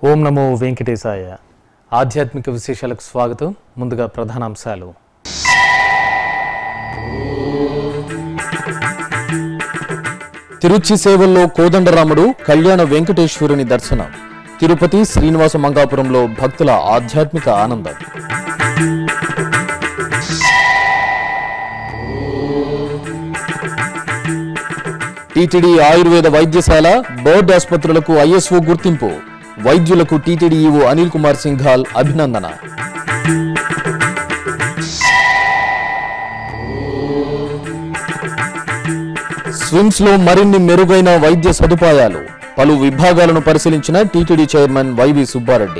ఓం నమో వెంకటేశాయ ఆధ్యాత్మిక విశేషాలకు స్వాగతం ముందుగా ప్రధానాంశాలు తిరుచి సేవల్లో కోదండరాముడు కళ్యాణ వెంకటేశ్వరుని దర్శనం తిరుపతి శ్రీనివాస మంగాపురంలో భక్తుల ఆధ్యాత్మిక ఆనందం టీటీడీ ఆయుర్వేద వైద్యశాల బర్డ్ ఆసుపత్రులకు ఐఎస్ఓ గుర్తింపు వైద్యులకు టీటీడీ ఈవో అనిల్ కుమార్ సింఘాల్ అభినందన స్విమ్స్ లో మరిన్ని మెరుగైన వైద్య సదుపాయాలు పలు విభాగాలను పరిశీలించిన టీటీడీ చైర్మన్ వైవి సుబ్బారెడ్డి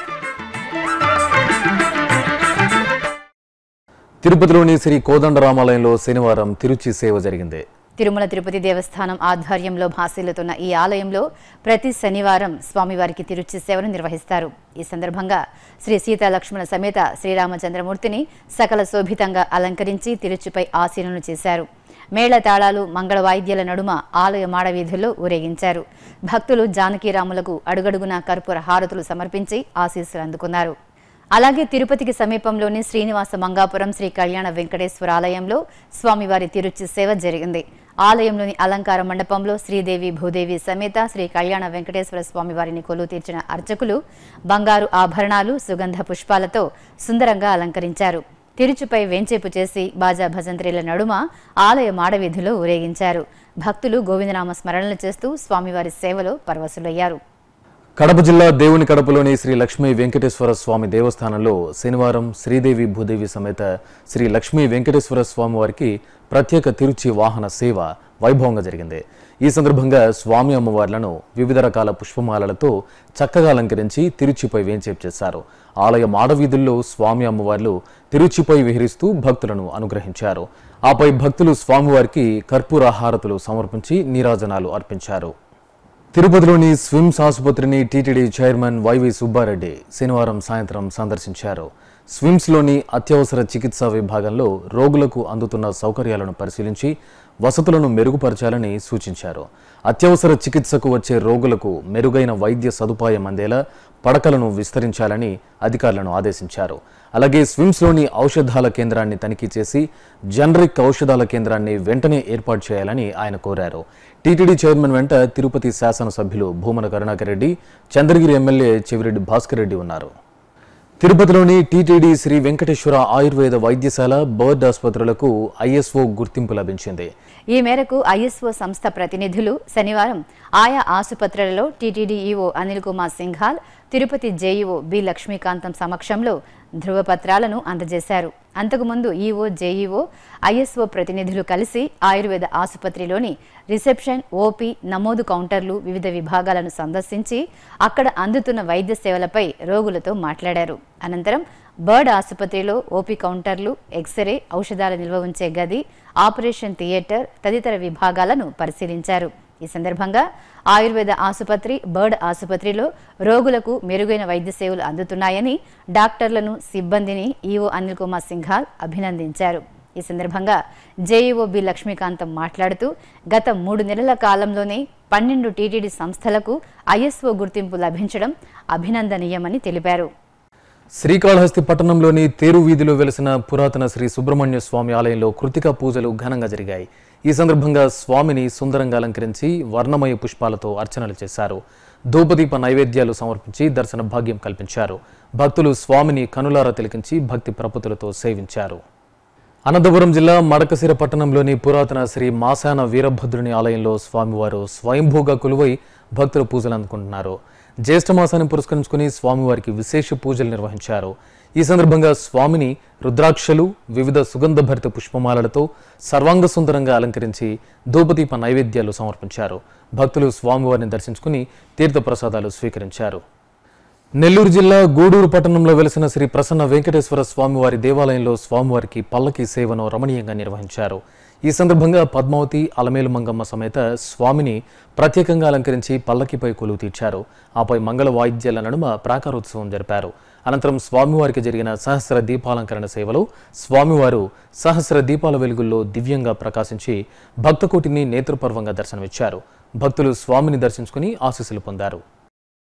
తిరుపతిలోని శ్రీ కోదండరామాలయంలో శనివారం తిరుచి సేవ జరిగింది తిరుమల తిరుపతి దేవస్థానం ఆధ్వర్యంలో భాసిల్లుతున్న ఈ ఆలయంలో ప్రతి శనివారం స్వామివారికి తిరుచి సేవను నిర్వహిస్తారు ఈ సందర్భంగా శ్రీ సీతాలక్ష్మణ సమేత శ్రీరామచంద్రమూర్తిని సకల శోభితంగా అలంకరించి తిరుచిపై ఆసీనులు చేశారు మేళ తాళాలు మంగళ వాయిద్యాల నడుమ ఆలయ మాడవీధుల్లో ఊరేగించారు భక్తులు జానకీరాములకు అడుగడుగునా కర్పూర హారతులు సమర్పించి ఆశీస్సులు అందుకున్నారు అలాగే తిరుపతికి సమీపంలోని శ్రీనివాస మంగాపురం శ్రీ కళ్యాణ వెంకటేశ్వర ఆలయంలో స్వామివారి తిరుచి సేవ జరిగింది ఆలయంలోని అలంకార మండపంలో శ్రీదేవి భూదేవి సమేత శ్రీ కళ్యాణ వెంకటేశ్వర స్వామివారిని కొలువు తీర్చిన అర్చకులు బంగారు ఆభరణాలు సుగంధ పుష్పాలతో సుందరంగా అలంకరించారు తిరుచుపై వెంచేపు చేసి బాజా భజంత్రీల నడుమ ఆలయ మాడవీధిలో ఊరేగించారు భక్తులు గోవిందనామ స్మరణలు చేస్తూ స్వామివారి సేవలో పరవశులయ్యారు కడప జిల్లా దేవుని కడపలోని శ్రీ లక్ష్మీ వెంకటేశ్వర స్వామి దేవస్థానంలో శనివారం శ్రీదేవి భూదేవి సమేత శ్రీ లక్ష్మీ వెంకటేశ్వర స్వామి వారికి ప్రత్యేక తిరుచి వాహన సేవ వైభవంగా జరిగింది ఈ సందర్భంగా స్వామి అమ్మవార్లను వివిధ రకాల పుష్పమాలలతో చక్కగా అలంకరించి తిరుచిపై వేంచేపు చేశారు ఆలయ మాడవీధుల్లో స్వామి అమ్మవార్లు తిరుచిపై విహరిస్తూ భక్తులను అనుగ్రహించారు ఆపై భక్తులు స్వామివారికి కర్పూర హారతులు సమర్పించి నీరాజనాలు అర్పించారు తిరుపతిలోని స్విమ్స్ ఆసుపత్రిని టీటీడీ చైర్మన్ వైవి సుబ్బారెడ్డి శనివారం సాయంత్రం సందర్శించారు స్విమ్స్లోని అత్యవసర చికిత్సా విభాగంలో రోగులకు అందుతున్న సౌకర్యాలను పరిశీలించి వసతులను మెరుగుపరచాలని సూచించారు అత్యవసర చికిత్సకు వచ్చే రోగులకు మెరుగైన వైద్య సదుపాయం అందేలా పడకలను విస్తరించాలని అధికారులను ఆదేశించారు అలాగే స్విమ్స్లోని ఔషధాల కేంద్రాన్ని తనిఖీ చేసి జనరిక్ ఔషధాల కేంద్రాన్ని వెంటనే ఏర్పాటు చేయాలని ఆయన కోరారు టీటీడీ చైర్మన్ వెంట తిరుపతి శాసనసభ్యులు భూమన కరుణాకర్ రెడ్డి చంద్రగిరి ఎమ్మెల్యే చెవిరెడ్డి భాస్కర్ రెడ్డి ఉన్నారు తిరుపతిలోని టీటీడీ శ్రీ వెంకటేశ్వర ఆయుర్వేద వైద్యశాల బర్డ్ ఆసుపత్రులకు ఐఎస్ఓ గుర్తింపు లభించింది ఈ మేరకు ఐఎస్ఓ సంస్థ ప్రతినిధులు శనివారం ఆయా ఆసుపత్రులలో TTD EO Anil Kumar Singhal Tirupati JEO B Lakshmikantham సమక్షంలో ధృవపత్రాలను అందజేశారు అంతకుముందు ఈఓ జేఈఓ ఐఎస్ఓ ప్రతినిధులు కలిసి ఆయుర్వేద ఆసుపత్రిలోని రిసెప్షన్ ఓపీ నమోదు కౌంటర్లు వివిధ విభాగాలను సందర్శించి అక్కడ అందుతున్న వైద్య సేవలపై రోగులతో మాట్లాడారు అనంతరం బర్డ్ ఆసుపత్రిలో ఓపీ కౌంటర్లు ఎక్స్రే ఔషధాల నిల్వ ఉంచే గది ఆపరేషన్ థియేటర్ తదితర విభాగాలను పరిశీలించారు ఈ సందర్భంగా ఆయుర్వేద ఆసుపత్రి బర్డ్ ఆసుపత్రిలో రోగులకు మెరుగైన వైద్య సేవలు అందుతున్నాయని డాక్టర్లను సిబ్బందిని ఈఓ అనిల్ కుమార్ సింఘాల్ అభినందించారు ఈ సందర్భంగా జేఈఓ బి లక్ష్మీకాంతం మాట్లాడుతూ గత మూడు నెలల కాలంలోనే పన్నెండు టీటీడీ సంస్థలకు ఐఎస్ఓ గుర్తింపు లభించడం అభినందనీయమని తెలిపారు శ్రీకాళహస్తి పట్టణంలోని తేరు వీధిలో వెలిసిన పురాతన శ్రీ సుబ్రహ్మణ్య స్వామి ఆలయంలో కృతికా పూజలు ఘనంగా జరిగాయి ఈ సందర్భంగా స్వామిని సుందరంగా అలంకరించి వర్ణమయ పుష్పాలతో అర్చనలు చేశారు ధూపదీప నైవేద్యాలు సమర్పించి దర్శన భాగ్యం కల్పించారు భక్తులు స్వామిని కనులారా తిలకించి భక్తి ప్రపతులతో సేవించారు అనంతపురం జిల్లా మడకశిర పట్టణంలోని పురాతన శ్రీ మాసాన వీరభద్రుని ఆలయంలో స్వామివారు స్వయంభూగా కొలువై భక్తులు పూజలు అందుకుంటున్నారు జ్యేష్ఠ మాసాన్ని పురస్కరించుకుని స్వామివారికి విశేష పూజలు నిర్వహించారు ఈ సందర్భంగా స్వామిని రుద్రాక్షలు వివిధ సుగంధభరిత పుష్పమాలలతో సర్వాంగ సుందరంగా అలంకరించి ధూపదీప నైవేద్యాలు సమర్పించారు భక్తులు స్వామివారిని దర్శించుకుని తీర్థప్రసాదాలు స్వీకరించారు నెల్లూరు జిల్లా గూడూరు పట్టణంలో వెలిసిన శ్రీ ప్రసన్న వెంకటేశ్వర స్వామివారి దేవాలయంలో స్వామివారికి పల్లకి సేవను రమణీయంగా నిర్వహించారు ఈ సందర్భంగా పద్మావతి అలమేలు మంగమ్మ సమేత స్వామిని ప్రత్యేకంగా అలంకరించి పల్లకిపై కొలువు తీర్చారు ఆపై మంగళ వాయిద్యాల నడుమ ప్రాకారోత్సవం జరిపారు అనంతరం స్వామివారికి జరిగిన సహస్ర దీపాలంకరణ సేవలో స్వామివారు సహస్ర దీపాల వెలుగుల్లో దివ్యంగా ప్రకాశించి భక్తకోటిని నేత్రపర్వంగా దర్శనమిచ్చారు భక్తులు స్వామిని దర్శించుకుని ఆశీస్సులు పొందారు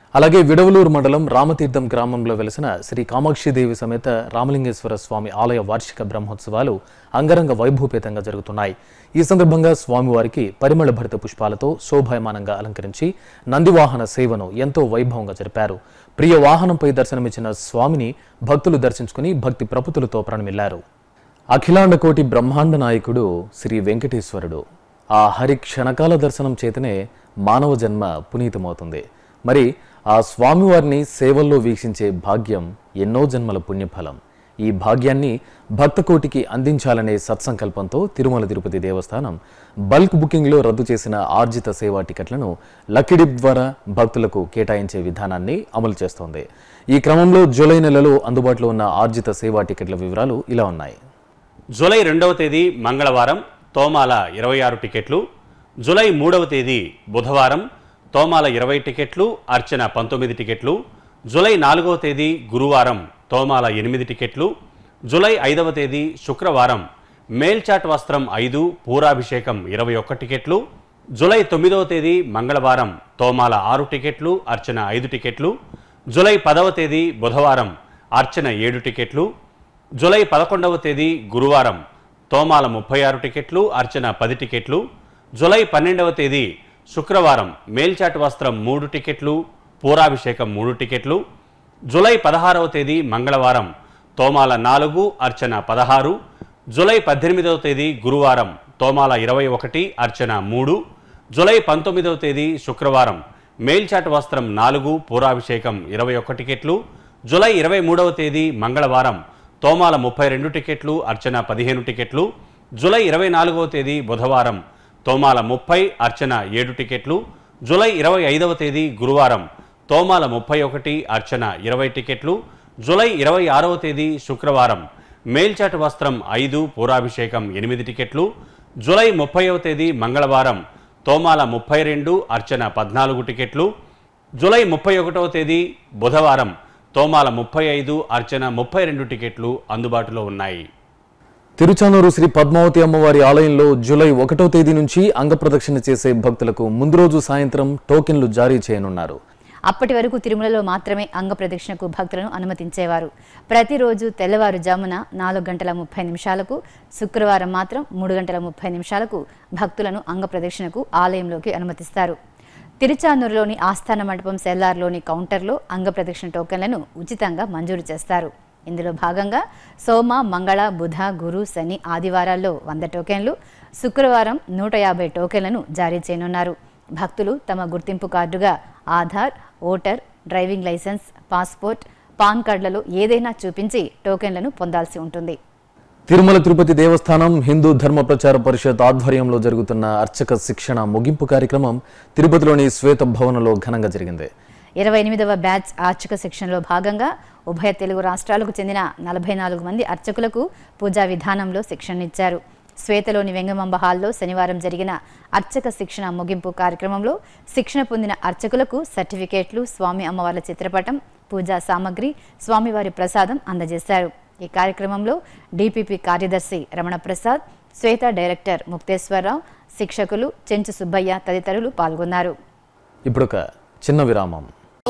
అలాగే విడవలూరు మండలం రామతీర్థం గ్రామంలో వెలిసిన శ్రీ కామాక్షిదేవి సమేత రామలింగేశ్వర స్వామి ఆలయ వార్షిక బ్రహ్మోత్సవాలు అంగరంగ వైభూపేతంగా జరుగుతున్నాయి ఈ సందర్భంగా స్వామివారికి పరిమళ భరిత పుష్పాలతో శోభాయమానంగా అలంకరించి నందివాహన సేవను ఎంతో వైభవంగా జరిపారు ప్రియ వాహనంపై దర్శనమిచ్చిన స్వామిని భక్తులు దర్శించుకుని భక్తి ప్రపుతులతో ప్రణమిల్లారు అఖిలాండ కోటి బ్రహ్మాండ నాయకుడు శ్రీ వెంకటేశ్వరుడు ఆ హరి క్షణకాల దర్శనం చేతనే మానవ జన్మ పునీతమవుతుంది మరి ఆ స్వామివారిని సేవల్లో వీక్షించే భాగ్యం ఎన్నో జన్మల పుణ్యఫలం ఈ భాగ్యాన్ని భక్తకోటికి అందించాలనే సత్సంకల్పంతో తిరుమల తిరుపతి దేవస్థానం బల్క్ బుకింగ్లో రద్దు చేసిన ఆర్జిత సేవా టికెట్లను లక్కీడిప్ ద్వారా భక్తులకు కేటాయించే విధానాన్ని అమలు చేస్తోంది ఈ క్రమంలో జూలై నెలలో అందుబాటులో ఉన్న ఆర్జిత సేవా టికెట్ల వివరాలు ఇలా ఉన్నాయి జూలై రెండవ తేదీ మంగళవారం తోమాల ఇరవై ఆరు టికెట్లు జూలై మూడవ తేదీ బుధవారం తోమాల ఇరవై టికెట్లు అర్చన పంతొమ్మిది టికెట్లు జూలై నాలుగవ తేదీ గురువారం తోమాల ఎనిమిది టికెట్లు జూలై ఐదవ తేదీ శుక్రవారం మేల్చాట్ వస్త్రం ఐదు పూరాభిషేకం ఇరవై ఒక్క టికెట్లు జూలై తొమ్మిదవ తేదీ మంగళవారం తోమాల ఆరు టికెట్లు అర్చన ఐదు టికెట్లు జూలై పదవ తేదీ బుధవారం అర్చన ఏడు టికెట్లు జూలై పదకొండవ తేదీ గురువారం తోమాల ముప్పై ఆరు టికెట్లు అర్చన పది టికెట్లు జూలై పన్నెండవ తేదీ శుక్రవారం మేల్చాటు వస్త్రం మూడు టికెట్లు పూరాభిషేకం మూడు టికెట్లు జూలై పదహారవ తేదీ మంగళవారం తోమాల నాలుగు అర్చన పదహారు జూలై పద్దెనిమిదవ తేదీ గురువారం తోమాల ఇరవై ఒకటి అర్చన మూడు జూలై పంతొమ్మిదవ తేదీ శుక్రవారం మేల్చాటు వస్త్రం నాలుగు పూరాభిషేకం ఇరవై ఒక్క టికెట్లు జూలై ఇరవై మూడవ తేదీ మంగళవారం తోమాల ముప్పై రెండు టికెట్లు అర్చన పదిహేను టికెట్లు జూలై ఇరవై నాలుగవ తేదీ బుధవారం తోమాల ముప్పై అర్చన ఏడు టికెట్లు జూలై ఇరవై ఐదవ తేదీ గురువారం తోమాల ముప్పై ఒకటి అర్చన ఇరవై టికెట్లు జూలై ఇరవై ఆరవ తేదీ శుక్రవారం మేల్చాటు వస్త్రం ఐదు పూరాభిషేకం ఎనిమిది టికెట్లు జూలై ముప్పైవ తేదీ మంగళవారం తోమాల ముప్పై రెండు అర్చన పద్నాలుగు టికెట్లు జూలై ముప్పై ఒకటవ తేదీ బుధవారం తోమాల ముప్పై ఐదు అర్చన ముప్పై రెండు టికెట్లు అందుబాటులో ఉన్నాయి తిరుచానూరు శ్రీ పద్మావతి అమ్మవారి ఆలయంలో జూలై ఒకటో తేదీ నుంచి అంగప్రదక్షిణ చేసే భక్తులకు ముందు రోజు సాయంత్రం టోకెన్లు జారీ చేయనున్నారు అప్పటి వరకు తిరుమలలో మాత్రమే అంగ ప్రదక్షిణకు భక్తులను అనుమతించేవారు ప్రతిరోజు తెల్లవారుజామున నాలుగు గంటల ముప్పై నిమిషాలకు శుక్రవారం మాత్రం మూడు గంటల ముప్పై నిమిషాలకు భక్తులను అంగ ప్రదక్షిణకు ఆలయంలోకి అనుమతిస్తారు తిరుచానూరులోని ఆస్థాన మండపం సెల్లార్లోని కౌంటర్లో అంగ ప్రదక్షిణ టోకెన్లను ఉచితంగా మంజూరు చేస్తారు ఇందులో భాగంగా సోమ మంగళ బుధ గురు శని ఆదివారాల్లో వంద టోకెన్లు శుక్రవారం నూట యాభై టోకెన్లను జారీ చేయనున్నారు భక్తులు తమ గుర్తింపు కార్డుగా Aadhaar voter driving licence passport PAN కార్డులలో ఏదైనా చూపించి టోకెన్లను పొందాల్సి ఉంటుంది తిరుమల తిరుపతి దేవస్థానం హిందూ ధర్మ ప్రచార పరిషత్ ఆధ్వర్యంలో జరుగుతున్న అర్చక శిక్షణ ముగింపు కార్యక్రమం తిరుపతిలోని శ్వేత భవనంలో ఘనంగా జరిగింది ఇరవై ఎనిమిదవ బ్యాచ్ అర్చక శిక్షణలో భాగంగా ఉభయ తెలుగు రాష్ట్రాలకు చెందిన నలభై నాలుగు మంది అర్చకులకు పూజా విధానంలో శిక్షణనిచ్చారు శ్వేతలోని వెంగమాంబ హాల్లో శనివారం జరిగిన అర్చక శిక్షణ ముగింపు కార్యక్రమంలో శిక్షణ పొందిన అర్చకులకు సర్టిఫికేట్లు స్వామి అమ్మవార్ల చిత్రపటం పూజా సామగ్రి స్వామివారి ప్రసాదం అందజేశారు ఈ కార్యక్రమంలో డిపిపి కార్యదర్శి రమణ ప్రసాద్ శ్వేత డైరెక్టర్ ముక్తేశ్వరరావు శిక్షకులు చెంచు సుబ్బయ్య తదితరులు పాల్గొన్నారు ఇప్పుడొక చిన్న విరామం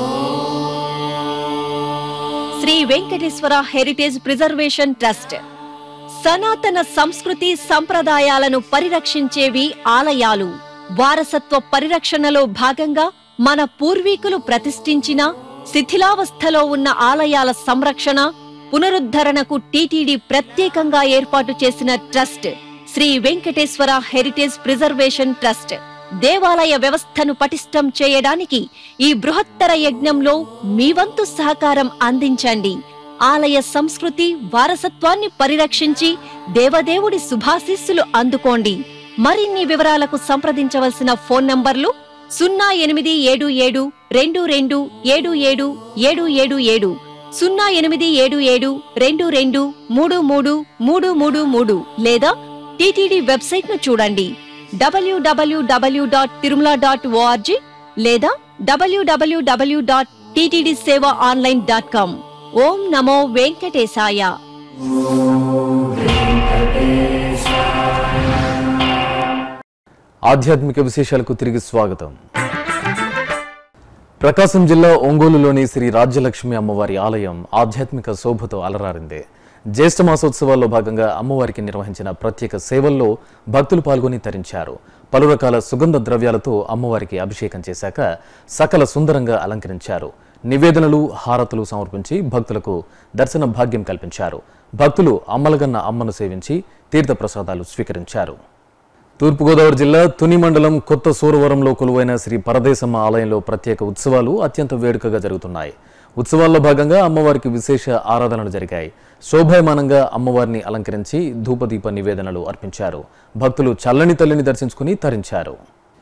Sri Venkateswara heritage preservation trust సనాతన సంస్కృతి సంప్రదాయాలను పరిరక్షించేవి ఆలయాలు వారసత్వ పరిరక్షణలో భాగంగా మన పూర్వీకులు ప్రతిష్ఠించిన శిథిలావస్థలో ఉన్న ఆలయాల సంరక్షణ పునరుద్ధరణకు టీటీడీ ప్రత్యేకంగా ఏర్పాటు చేసిన trust Sri Venkateswara heritage preservation trust దేవాలయ వ్యవస్థను పటిష్టం చేయడానికి ఈ బృహత్తర యజ్ఞంలో మీ వంతు సహకారం అందించండి ఆలయ సంస్కృతి వారసత్వాన్ని పరిరక్షించి దేవదేవుడి శుభాశీస్సులు అందుకోండి మరిన్ని వివరాలకు సంప్రదించవలసిన ఫోన్ నంబర్లు సున్నా ఎనిమిది ఏడు ఏడు రెండు రెండు ఏడు ఏడు ఏడు ఏడు ఏడు సున్నా ఎనిమిది ఏడు ఏడు రెండు రెండు మూడు మూడు మూడు మూడు మూడు లేదా టిటిడి వెబ్సైట్ ను చూడండి W W W dot Tirumala dot O R G లేదా W W W dot TTD seva online dot com ఓం నమో వెంకటేశాయ ఆధ్యాత్మిక విశేషాలకు తిరిగి స్వాగతం ప్రకాశం జిల్లా ఒంగోలులోని శ్రీ రాజ్యలక్ష్మి అమ్మవారి ఆలయం ఆధ్యాత్మిక శోభతో అలరారింది జ్యేష్ఠ మాసోత్సవాల్లో భాగంగా అమ్మవారికి నిర్వహించిన ప్రత్యేక సేవల్లో భక్తులు పాల్గొని తరించారు పలు రకాల సుగంధ ద్రవ్యాలతో అమ్మవారికి అభిషేకం చేశాక సకల సుందరంగా అలంకరించారు నివేదనలు హారతులు సమర్పించి భక్తులకు దర్శన భాగ్యం కల్పించారు భక్తులు అమ్మలగన్న అమ్మను సేవించి తీర్థప్రసాదాలు స్వీకరించారు తూర్పుగోదావరి జిల్లా తుని మండలం కొత్త సూరవరంలో కొలువైన శ్రీ పరదేశమ్మ ఆలయంలో ప్రత్యేక ఉత్సవాలు అత్యంత వేడుకగా జరుగుతున్నాయి ఉత్సవాల్లో భాగంగా అమ్మవారికి విశేష ఆరాధనలు జరిగాయి శోభాయమానంగా అమ్మవారిని అలంకరించి ధూపదీప నివేదనలు అర్పించారు భక్తులు చల్లని తల్లిని దర్శించుకుని తరించారు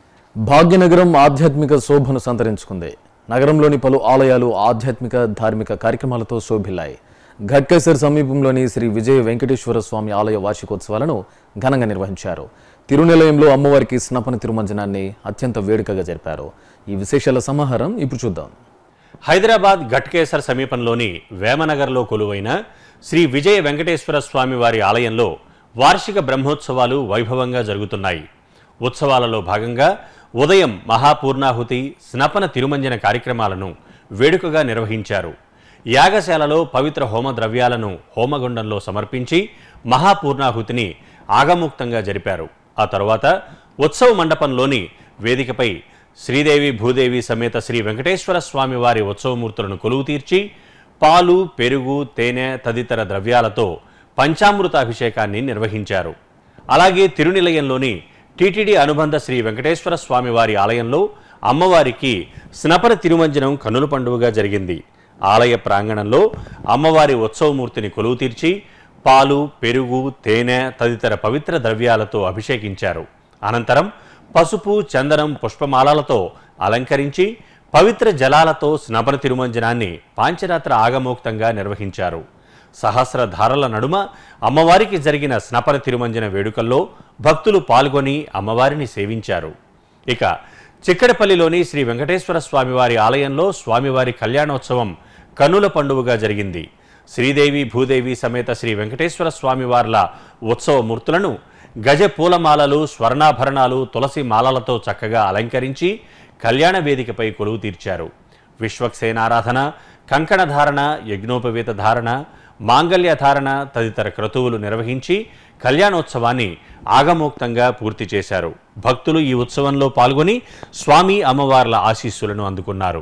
భాగ్యనగరం ఆధ్యాత్మిక శోభను సంతరించుకుంది నగరంలోని పలు ఆలయాలు ఆధ్యాత్మిక ధార్మిక కార్యక్రమాలతో శోభిల్లాయి ఘట్కేసర్ సమీపంలోని శ్రీ విజయ వెంకటేశ్వర స్వామి ఆలయ వార్షికోత్సవాలను ఘనంగా నిర్వహించారు తిరునిలయంలో అమ్మవారికి స్నపన తిరుమంజనాన్ని అత్యంత వేడుకగా జరిపారు ఈ విశేషాల సమాహారం ఇప్పుడు చూద్దాం హైదరాబాద్ ఘట్కేసర్ సమీపంలోని వేమనగర్లో కొలువైన శ్రీ విజయ వెంకటేశ్వర స్వామి వారి ఆలయంలో వార్షిక బ్రహ్మోత్సవాలు వైభవంగా జరుగుతున్నాయి ఉత్సవాలలో భాగంగా ఉదయం మహాపూర్ణాహుతి స్నపన తిరుమంజన కార్యక్రమాలను వేడుకగా నిర్వహించారు యాగశాలలో పవిత్ర హోమ ద్రవ్యాలను హోమగుండంలో సమర్పించి మహాపూర్ణాహుతిని ఆగముక్తంగా జరిపారు ఆ తరువాత ఉత్సవ మండపంలోని వేదికపై శ్రీదేవి భూదేవి సమేత శ్రీ వెంకటేశ్వర స్వామి వారి ఉత్సవమూర్తులను కొలువు తీర్చి పాలు పెరుగు తేనె తదితర ద్రవ్యాలతో పంచామృత అభిషేకాన్ని నిర్వహించారు అలాగే తిరునిలయంలోని టీటీడీ అనుబంధ శ్రీ వెంకటేశ్వర స్వామి వారి ఆలయంలో అమ్మవారికి స్నపన తిరుమంజనం కనుల పండుగగా జరిగింది ఆలయ ప్రాంగణంలో అమ్మవారి ఉత్సవమూర్తిని కొలువు తీర్చి పాలు పెరుగు తేనె తదితర పవిత్ర ద్రవ్యాలతో అభిషేకించారు అనంతరం పసుపు చందనం పుష్పమాలలతో అలంకరించి పవిత్ర జలాలతో స్నపన తిరుమంజనాన్ని పాంచరాత్ర ఆగమోక్తంగా నిర్వహించారు సహస్ర ధారల నడుమ అమ్మవారికి జరిగిన స్నపన తిరుమంజన వేడుకల్లో భక్తులు పాల్గొని అమ్మవారిని సేవించారు ఇక చిక్కడపల్లిలోని శ్రీ వెంకటేశ్వర స్వామివారి ఆలయంలో స్వామివారి కళ్యాణోత్సవం కన్నుల పండుగగా జరిగింది శ్రీదేవి భూదేవి సమేత శ్రీ వెంకటేశ్వర స్వామివార్ల ఉత్సవ మూర్తులను గజ పూలమాలలు స్వర్ణాభరణాలు తులసి మాలలతో చక్కగా అలంకరించి కళ్యాణ వేదికపై కొలువు తీర్చారు విశ్వక్సేనారాధన కంకణ ధారణ యజ్ఞోపవేత ధారణ మాంగళ్య ధారణ తదితర క్రతువులు నిర్వహించి కళ్యాణోత్సవాన్ని ఆగమోక్తంగా పూర్తి చేశారు భక్తులు ఈ ఉత్సవంలో పాల్గొని స్వామి అమ్మవార్ల ఆశీస్సులను అందుకున్నారు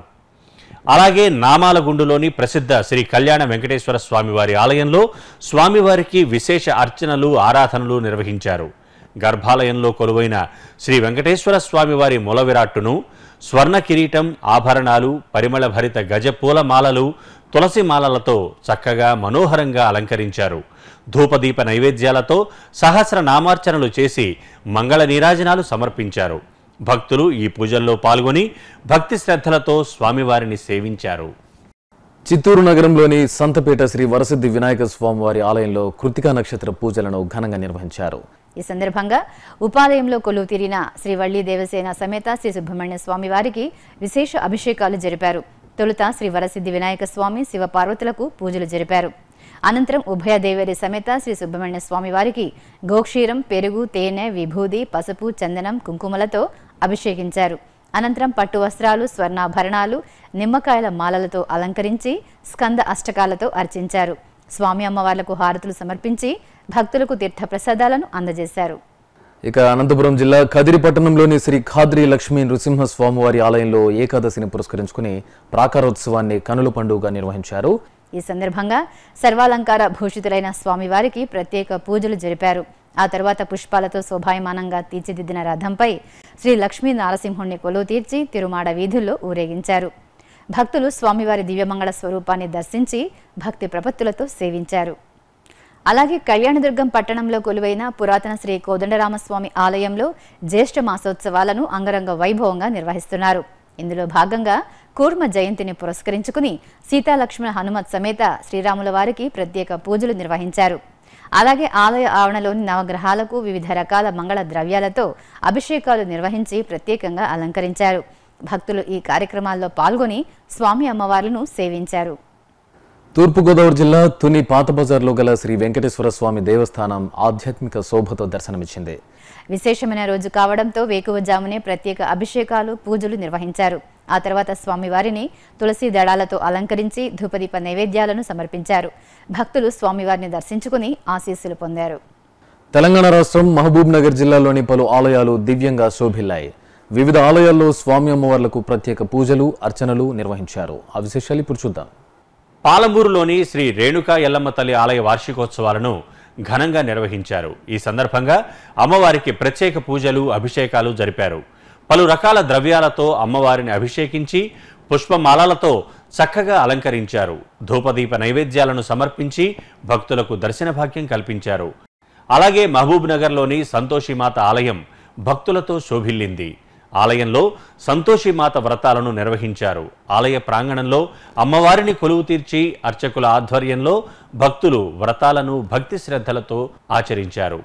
అలాగే నామాలగుండులోని ప్రసిద్ధ శ్రీ కళ్యాణ వెంకటేశ్వర స్వామివారి ఆలయంలో స్వామివారికి విశేష అర్చనలు ఆరాధనలు నిర్వహించారు గర్భాలయంలో కొలువైన శ్రీ వెంకటేశ్వర స్వామివారి మూల విరాట్టును స్వర్ణ కిరీటం ఆభరణాలు పరిమళ భరిత గజ పూల మాలలు తులసి మాలలతో చక్కగా మనోహరంగా అలంకరించారు ధూపదీప నైవేద్యాలతో సహస్ర నామార్చనలు చేసి మంగళ నీరాజనాలు సమర్పించారు భక్తులు ఈ పూజల్లో పాల్గొని భక్తి శ్రద్ధలతో స్వామివారిని సేవించారు చిత్తూరు నగరంలోని సంతపేట శ్రీ వరసిద్ధి వినాయక స్వామివారి ఆలయంలో కృతికా నక్షత్ర పూజలను ఘనంగా నిర్వహించారు ఈ సందర్భంగా ఉపాలయంలో కొలువు తీరిన శ్రీ వల్లి దేవసేన సమేత శ్రీ సుబ్రహ్మణ్య స్వామి వారికి విశేష అభిషేకాలు జరిపారు తొలుత శ్రీ వరసిద్ధి వినాయక స్వామి శివ పార్వతులకు పూజలు జరిపారు అనంతరం ఉభయ దేవేరి సమేత శ్రీ సుబ్రహ్మణ్య స్వామి వారికి గోక్షీరం పెరుగు తేనె విభూది పసుపు చందనం కుంకుమలతో అభిషేకించారు అనంతరం పట్టు వస్త్రాలు స్వర్ణాభరణాలు నిమ్మకాయల మాలలతో అలంకరించి స్కంద అష్టకాలతో అర్చించారు స్వామి అమ్మవార్లకు హారతులు సమర్పించి భక్తులకు తీర్థప్రసాదాలను అందజేశారు ఇక అనంతపురం జిల్లా కదిరి పట్టణంలోని శ్రీ ఖాద్రి లక్ష్మీ నృసింహ స్వామివారి ఆలయంలో ఏకాదశిని పురస్కరించుకుని ప్రాకారోత్సవాన్ని కనుల పండుగగా నిర్వహించారు ఈ సందర్భంగా సర్వాలంకార భూషితులైన స్వామివారికి ప్రత్యేక పూజలు జరిపారు ఆ తర్వాత పుష్పాలతో శోభాయమానంగా తీర్చిదిద్దిన రథంపై శ్రీ లక్ష్మీ నారసింహుణ్ణి కొలువు తీర్చి తిరుమాడ వీధుల్లో ఊరేగించారు భక్తులు స్వామివారి దివ్యమంగళ స్వరూపాన్ని దర్శించి భక్తి ప్రపత్తులతో సేవించారు అలాగే కళ్యాణదుర్గం పట్టణంలో కొలువైన పురాతన శ్రీ కోదండరామస్వామి ఆలయంలో జ్యేష్ఠ మాసోత్సవాలను అంగరంగ వైభవంగా నిర్వహిస్తున్నారు ఇందులో భాగంగా కూర్మ జయంతిని పురస్కరించుకుని సీతాలక్ష్మణ హనుమత్ సమేత శ్రీరాముల వారికి ప్రత్యేక పూజలు నిర్వహించారు అలాగే ఆలయ ఆవరణలోని నవగ్రహాలకు వివిధ రకాల మంగళ ద్రవ్యాలతో అభిషేకాలు నిర్వహించి ప్రత్యేకంగా అలంకరించారు భక్తులు ఈ కార్యక్రమాల్లో పాల్గొని స్వామి అమ్మవార్లను సేవించారు తూర్పుగోదావరి జిల్లా తుని పాత బజార్లో గల శ్రీ వెంకటేశ్వర స్వామి దేవస్థానం ఆధ్యాత్మిక శోభతో దర్శనమిచ్చింది విశేషమైన రోజు కావడంతో వేకువజామునే ప్రత్యేక అభిషేకాలు పూజలు నిర్వహించారు ఆ తర్వాత స్వామివారిని తులసి దళాలతో అలంకరించి ధూపదీప నైవేద్యాలను సమర్పించారు భక్తులు స్వామివారిని దర్శించుకుని ఆశీస్సులు పొందారు తెలంగాణ రాష్ట్రం మహబూబ్ నగర్ జిల్లాలోని పలు ఆలయాలు దివ్యంగా శోభిల్లాయి వివిధ ఆలయాల్లో స్వామి అమ్మవార్లకు ప్రత్యేక పూజలు అర్చనలు నిర్వహించారు ఆ విశేషాలు ఇప్పుడు చూద్దాం పాలమూరులోని శ్రీ రేణుకా ఎల్లమ్మ తల్లి ఆలయ వార్షికోత్సవాలను ఘనంగా నిర్వహించారు ఈ సందర్భంగా అమ్మవారికి ప్రత్యేక పూజలు అభిషేకాలు జరిపారు పలు రకాల ద్రవ్యాలతో అమ్మవారిని అభిషేకించి పుష్పమాలలతో చక్కగా అలంకరించారు ధూపదీప నైవేద్యాలను సమర్పించి భక్తులకు దర్శన భాగ్యం కల్పించారు అలాగే మహబూబ్ నగర్లోని సంతోషిమాత ఆలయం భక్తులతో శోభిల్లింది ఆలయంలో సంతోషిమాత వ్రతాలను నిర్వహించారు ఆలయ ప్రాంగణంలో అమ్మవారిని కొలువు తీర్చి అర్చకుల ఆధ్వర్యంలో భక్తులు వ్రతాలను భక్తి శ్రద్ధలతో ఆచరించారు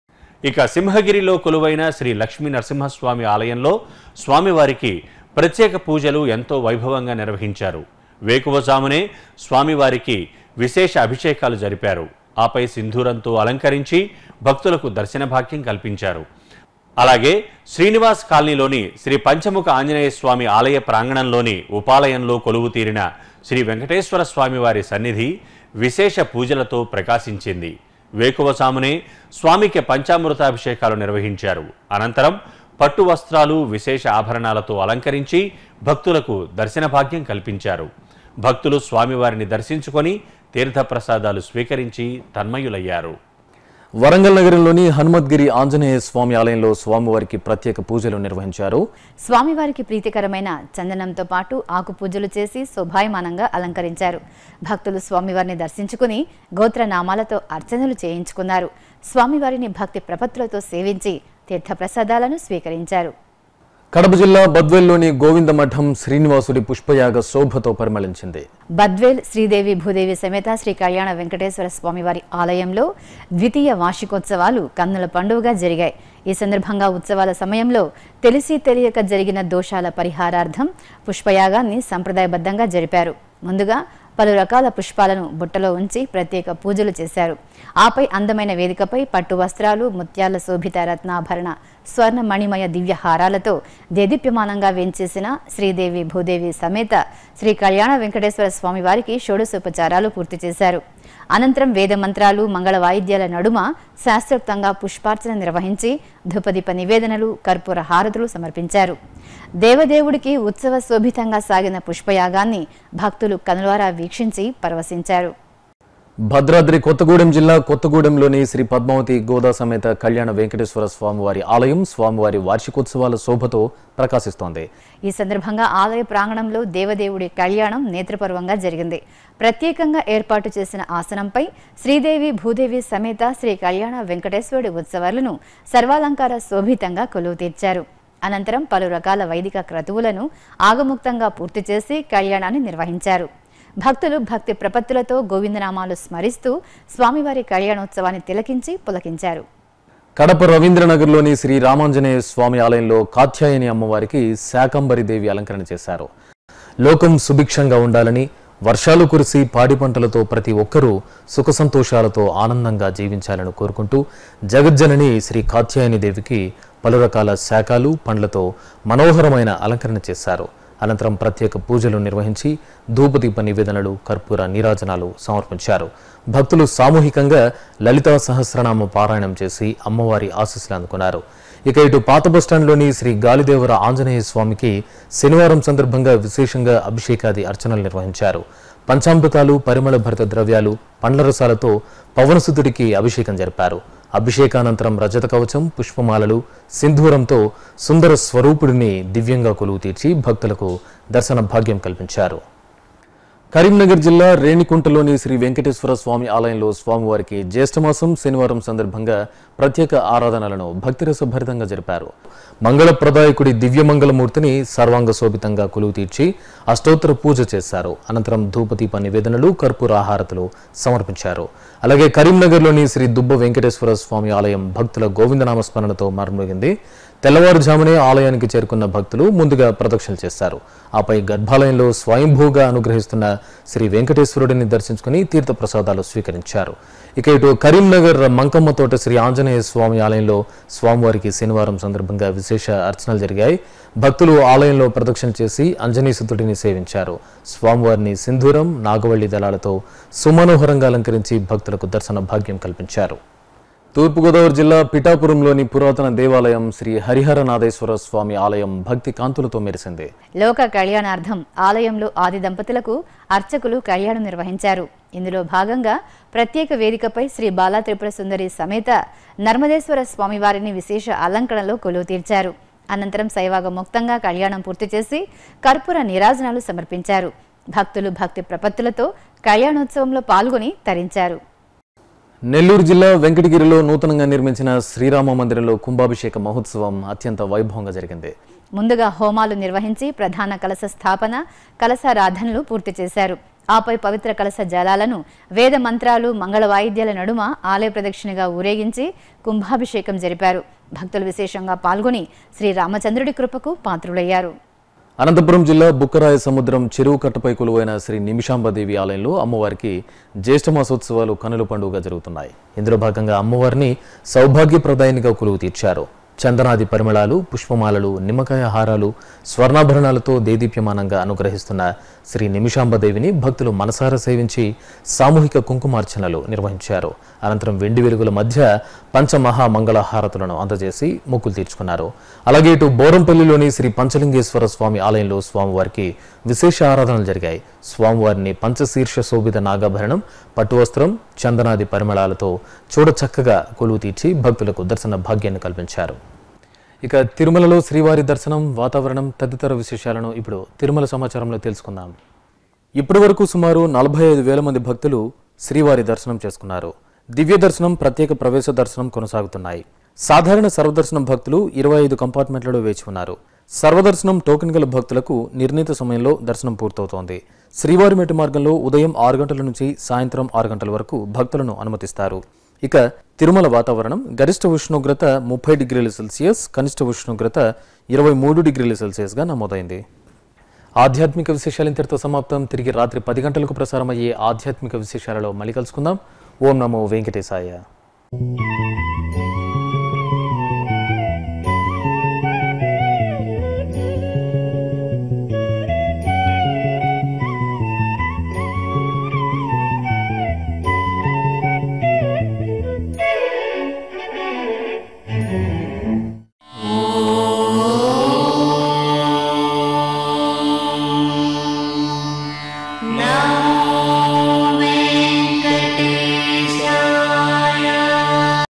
ఇక సింహగిరిలో కొలువైన శ్రీ లక్ష్మీ నరసింహస్వామి ఆలయంలో స్వామివారికి ప్రత్యేక పూజలు ఎంతో వైభవంగా నిర్వహించారు వేకువజామునే స్వామివారికి విశేష అభిషేకాలు జరిపారు ఆపై సింధూరంతో అలంకరించి భక్తులకు దర్శన భాగ్యం కల్పించారు అలాగే శ్రీనివాస్ కాలనీలోని శ్రీ పంచముఖ ఆంజనేయ స్వామి ఆలయ ప్రాంగణంలోని ఉపాలయంలో కొలువు తీరిన శ్రీ వెంకటేశ్వర స్వామి వారి సన్నిధి విశేష పూజలతో ప్రకాశించింది వేకువసామునే స్వామికి పంచామృతాభిషేకాలు నిర్వహించారు అనంతరం పట్టు వస్త్రాలు విశేష ఆభరణాలతో అలంకరించి భక్తులకు దర్శన భాగ్యం కల్పించారు భక్తులు స్వామివారిని దర్శించుకొని తీర్థప్రసాదాలు స్వీకరించి తన్మయులయ్యారు వరంగల్ నగరంలోని హనుమద్గిరి ఆంజనేయ స్వామి ఆలయంలో స్వామివారికి ప్రత్యేక పూజలు నిర్వహించారు స్వామివారికి ప్రీతికరమైన చందనంతో పాటు ఆకు పూజలు చేసి శోభాయమానంగా అలంకరించారు భక్తులు స్వామివారిని దర్శించుకుని గోత్రనామాలతో అర్చనలు చేయించుకున్నారు స్వామివారిని భక్తి ప్రపత్తులతో సేవించి తీర్థప్రసాదాలను స్వీకరించారు కడప జిల్లా బద్వేల్లోని గోవిందమఠం శ్రీనివాసుడి పుష్పయాగ శోభతో పరిమళించింది బద్వేల్ శ్రీదేవి భూదేవి సమేత శ్రీ కళ్యాణ వెంకటేశ్వర స్వామివారి ఆలయంలో ద్వితీయ వార్షికోత్సవాలు కన్నుల పండుగగా జరిగాయి ఈ సందర్భంగా ఉత్సవాల సమయంలో తెలిసి తెలియక జరిగిన దోషాల పరిహారార్థం పుష్పయాగాన్ని సంప్రదాయబద్ధంగా జరిపారు ముందుగా పలు రకాల పుష్పాలను బుట్టలో ఉంచి ప్రత్యేక పూజలు చేశారు ఆపై అందమైన వేదికపై పట్టు వస్త్రాలు ముత్యాల శోభిత రత్నాభరణ స్వర్ణ మణిమయ దివ్య హారాలతో దేదీప్యమానంగా వేంచేసిన శ్రీదేవి భూదేవి సమేత శ్రీ కళ్యాణ వెంకటేశ్వర స్వామి వారికి షోడశోపచారాలు పూర్తి చేశారు అనంతరం వేద మంత్రాలు మంగళ వాయిద్యాల నడుమ శాస్త్రోక్తంగా పుష్పార్చన నిర్వహించి ధూపదీప నివేదనలు కర్పూర హారతులు సమర్పించారు దేవదేవుడికి ఉత్సవ శోభితంగా సాగిన పుష్పయాగాన్ని భక్తులు కనులారా వీక్షించి పరవశించారు భద్రాద్రి కొత్తగూడెం జిల్లా కొత్తగూడెంలోని శ్రీ పద్మావతి గోదా సమేత కళ్యాణ వెంకటేశ్వర స్వామివారి ఆలయం స్వామివారి వార్షికోత్సవాల శోభతో ప్రకాశిస్తోంది ఈ సందర్భంగా ఆలయ ప్రాంగణంలో దేవదేవుడి కళ్యాణం నేత్రపర్వంగా జరిగింది ప్రత్యేకంగా ఏర్పాటు చేసిన ఆసనంపై శ్రీదేవి భూదేవి సమేత శ్రీ కళ్యాణ వెంకటేశ్వరుడి ఉత్సవాలను సర్వాలంకార శోభితంగా కొలువు తీర్చారు అనంతరం పలు రకాల వైదిక క్రతువులను ఆగముక్తంగా పూర్తి చేసి కళ్యాణాన్ని నిర్వహించారు భక్తులు భక్తి ప్రపత్తులతో గోవిందనామాలు స్మరిస్తూ స్వామివారి కళ్యాణోత్సవాన్ని తిలకించి పులకించారు కడప రవీంద్రనగర్లోని శ్రీ రామాంజనేయ స్వామి ఆలయంలో కాత్యాయని అమ్మవారికి శాకంబరి దేవి అలంకరణ చేశారు లోకం సుభిక్షంగా ఉండాలని వర్షాలు కురిసి పాడి పంటలతో ప్రతి ఒక్కరూ సుఖ సంతోషాలతో ఆనందంగా జీవించాలని కోరుకుంటూ జగజ్జనని శ్రీ కాత్యాయని దేవికి పలు రకాల శాఖలు పండ్లతో మనోహరమైన అలంకరణ చేశారు అనంతరం ప్రత్యేక పూజలు నిర్వహించి ధూపదీప నివేదనలు కర్పూర నీరాజనాలు సమర్పించారు భక్తులు సామూహికంగా లలితా సహస్రనామ పారాయణం చేసి అమ్మవారి ఆశీస్సులు అందుకున్నారు ఇక ఇటు పాత బస్టాండ్లోని శ్రీ గాలిదేవర ఆంజనేయ స్వామికి శనివారం సందర్భంగా విశేషంగా అభిషేకాది అర్చనలు నిర్వహించారు పంచామృతాలు పరిమళ భరిత ద్రవ్యాలు పండ్ల రసాలతో పవనసుతుడికి అభిషేకం జరిపారు అభిషేకానంతరం రజత కవచం పుష్పమాలలు సింధూరంతో సుందర స్వరూపుడిని దివ్యంగా కొలువు తీర్చి భక్తులకు దర్శన భాగ్యం కల్పించారు కరీంనగర్ జిల్లా రేణికుంటలోని శ్రీ వెంకటేశ్వర స్వామి ఆలయంలో స్వామివారికి జ్యేష్ఠమాసం శనివారం సందర్భంగా ప్రత్యేక ఆరాధనలను భక్తిరసభరితంగా జరిపారు మంగళప్రదాయకుడి దివ్యమంగళమూర్తిని సర్వాంగ శోభితంగా కొలువు తీర్చి అష్టోత్తర పూజ చేశారు అనంతరం ధూపదీప నివేదనలు కర్పూర ఆహారతులు సమర్పించారు అలాగే కరీంనగర్లోని శ్రీ దుబ్బ వెంకటేశ్వర స్వామి ఆలయం భక్తుల గోవిందనామ స్మరణతో మారుమోగింది తెల్లవారుజామునే ఆలయానికి చేరుకున్న భక్తులు ముందుగా ప్రదక్షిణలు చేశారు ఆపై గర్భాలయంలో స్వయంభూగా అనుగ్రహిస్తున్న శ్రీ వెంకటేశ్వరుడిని దర్శించుకుని తీర్థప్రసాదాలు స్వీకరించారు ఇక ఇటు కరీంనగర్ మంకమ్మ తోట శ్రీ ఆంజనేయ స్వామి ఆలయంలో స్వామివారికి శనివారం సందర్భంగా విశేష అర్చనలు జరిగాయి భక్తులు ఆలయంలో ప్రదక్షిణ చేసి అంజనీసుతుడిని సేవించారు స్వామివారిని సింధూరం నాగవల్లి దళాలతో సుమనోహరంగా అలంకరించి భక్తులకు దర్శన భాగ్యం కల్పించారు తూర్పుగోదావరి జిల్లా పిఠాపురంలోని పురాతన దేవాలయం శ్రీ హరిహరనాథేశ్వర స్వామి ఆలయం భక్తి కాంతులతో మెరిసింది లోక కళ్యాణార్థం ఆలయంలో ఆది దంపతులకు అర్చకులు కళ్యాణం నిర్వహించారు ఇందులో భాగంగా ప్రత్యేక వేదికపై శ్రీ బాలా త్రిపుర సుందరి సమేత నర్మదేశ్వర స్వామివారిని విశేష అలంకరణలో కొలువు తీర్చారు అనంతరం శైవాగ ముక్తంగా కళ్యాణం పూర్తి చేసి కర్పూర నీరాజనాలు సమర్పించారు భక్తులు భక్తి ప్రపత్తులతో కళ్యాణోత్సవంలో పాల్గొని తరించారు నెల్లూరు జిల్లా వెంకటగిరిలో నూతనంగా నిర్మించిన శ్రీరామ మందిరంలో కుంభాభిషేక మహోత్సవం అత్యంత వైభవంగా జరిగింది ముందుగా హోమాలు నిర్వహించి ప్రధాన కలశ స్థాపన కలశారాధనలు పూర్తి చేశారు ఆపై పవిత్ర కలశ జలాలను వేద మంత్రాలు మంగళ వాయిద్యాల నడుమ ఆలయ ప్రదక్షిణగా ఊరేగించి కుంభాభిషేకం జరిపారు భక్తులు విశేషంగా పాల్గొని శ్రీ రామచంద్రుడి కృపకు పాత్రులయ్యారు అనంతపురం జిల్లా బుక్కరాయ సముద్రం చెరువు కట్టపై కొలువైన శ్రీ నిమిషాంబదేవి ఆలయంలో అమ్మవారికి జ్యేష్ఠ మాసోత్సవాలు కనుల పండుగగా జరుగుతున్నాయి ఇందులో భాగంగా అమ్మవారిని సౌభాగ్యప్రదాయినిగా కొలువు తీర్చారు చందనాది పరిమళాలు పుష్పమాలలు నిమ్మకాయ హారాలు స్వర్ణాభరణాలతో దేదీప్యమానంగా అనుగ్రహిస్తున్న శ్రీ నిమిషాంబదేవిని భక్తులు మనసారా సేవించి సామూహిక కుంకుమార్చనలు నిర్వహించారు అనంతరం వెండి వెలుగుల మధ్య పంచమహా మంగళ హారతులను అందజేసి మొక్కులు తీర్చుకున్నారు అలాగే ఇటు బోరంపల్లిలోని శ్రీ పంచలింగేశ్వర స్వామి ఆలయంలో స్వామివారికి విశేష ఆరాధనలు జరిగాయి స్వామివారిని పంచశీర్ష శోభిత నాగాభరణం పట్టు వస్త్రం చందనాది పరిమళాలతో చూడచక్కగా కొలువు తీర్చి భక్తులకు దర్శన భాగ్యాన్ని కల్పించారు ఇక తిరుమలలో శ్రీవారి దర్శనం వాతావరణం తదితర విశేషాలను ఇప్పుడు తిరుమల సమాచారంలో తెలుసుకుందాం ఇప్పటి వరకు సుమారు నలభై ఐదు వేల మంది భక్తులు శ్రీవారి దర్శనం చేసుకున్నారు దివ్య దర్శనం ప్రత్యేక ప్రవేశ దర్శనం కొనసాగుతున్నాయి సాధారణ సర్వదర్శనం భక్తులు ఇరవై ఐదు కంపార్ట్మెంట్లలో వేచి ఉన్నారు సర్వదర్శనం టోకెన్ గల భక్తులకు నిర్ణీత సమయంలో దర్శనం పూర్తవుతోంది శ్రీవారి మెట్టు మార్గంలో ఉదయం ఆరు గంటల నుంచి సాయంత్రం ఆరు గంటల వరకు భక్తులను అనుమతిస్తారు ఇక తిరుమల వాతావరణం గరిష్ట ఉష్ణోగ్రత ముప్పై డిగ్రీల సెల్సియస్ కనిష్ట ఉష్ణోగ్రత ఇరవై మూడు డిగ్రీల సెల్సియస్గా నమోదైంది ఆధ్యాత్మిక విశేషాలు ఇంతటితో సమాప్తం తిరిగి రాత్రి పది గంటలకు ప్రసారమయ్యే ఆధ్యాత్మిక విశేషాలలో మళ్ళీ కలుసుకుందాం ఓం నమో వెంకటేశాయ